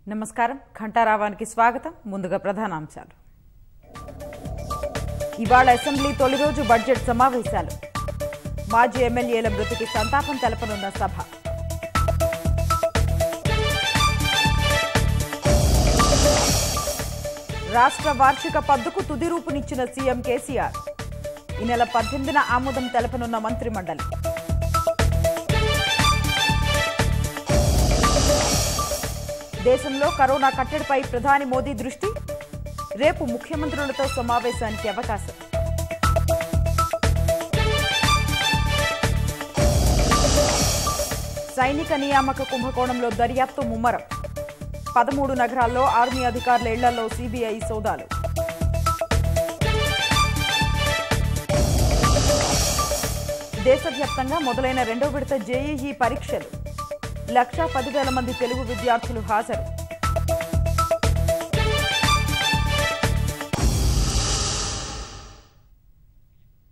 నమస్కారం ఘంటారావానికి స్వాగతం ముందుగా ప్రధానాంశాలు ఇవాళ అసెంబ్లీ తొలి రోజు బడ్జెట్ సమావేశాలు మాజీ ఎమ్మెల్యేల మృతికి సంతాపం తెలపనున్న సభ రాష్ట్ర వార్షిక పద్దుకు తుది రూపునిచ్చిన సీఎం కేసీఆర్ ఈ నెల పద్దెనిమిదిన ఆమోదం తెలపనున్న మంత్రిమండలి దేశంలో కరోనా కట్టడిపై ప్రధాని మోదీ దృష్టి రేపు ముఖ్యమంత్రులతో సమావేశానికి అవకాశం సైనిక నియామక కుంభకోణంలో దర్యాప్తు ముమ్మరం పదమూడు నగరాల్లో ఆర్మీ అధికారుల ఇళ్లలో సిబిఐ సోదాలు దేశవ్యాప్తంగా మొదలైన రెండో విడత జేఈఈ పరీక్షలు లక్షా పదివేల మంది తెలుగు విద్యార్థులు హాజరు